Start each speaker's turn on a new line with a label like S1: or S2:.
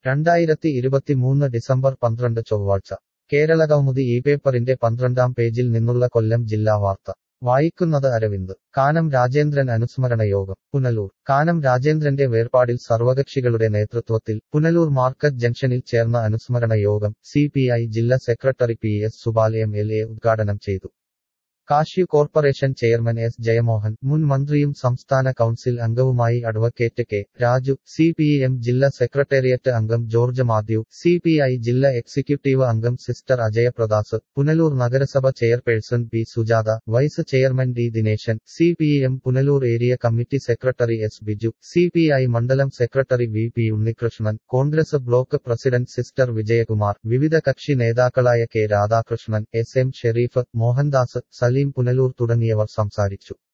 S1: രണ്ടായിരത്തി ഇരുപത്തിമൂന്ന് ഡിസംബർ പന്ത്രണ്ട് ചൊവ്വാഴ്ച കേരളകൗമുദി ഈ പേപ്പറിന്റെ പന്ത്രണ്ടാം പേജിൽ നിന്നുള്ള കൊല്ലം ജില്ലാ വാർത്ത വായിക്കുന്നത് അരവിന്ദ് കാനം രാജേന്ദ്രൻ അനുസ്മരണ യോഗം പുനലൂർ കാനം രാജേന്ദ്രന്റെ വേർപാടിൽ സർവകക്ഷികളുടെ നേതൃത്വത്തിൽ പുനലൂർ മാർക്കറ്റ് ജംഗ്ഷനിൽ ചേർന്ന അനുസ്മരണ യോഗം സി ജില്ലാ secretary P S Subal M L A ഉദ്ഘാടനം ചെയ്തു cashew corporation chairman S Jayamohan മുൻ മന്ത്രിയും സംസ്ഥാന കൗൺസിൽ അംഗവുമായി advocate K Raju C P M ജില്ലാ സെക്രട്ടേറിയറ്റ് അംഗം George Mathew C P I ജില്ലാ എക്സിക്യൂട്ടീവ് അംഗം സിസ്റ്റർ അജയപ്രദാസ് പുനലൂർ നഗരസഭ chairperson P Sujatha vice chairman D Dineshan C P M Punalur area committee secretary S Biju C P I മണ്ഡലം secretary V P Unnikrishnan Congress block president sister Vijayakumar വിവിധ കക്ഷി നേതാക്കളായ K Radhakrishnan S M Sherif Mohandas Salim Punalur തുടങ്ങിയവർ സംസാരിച്ചു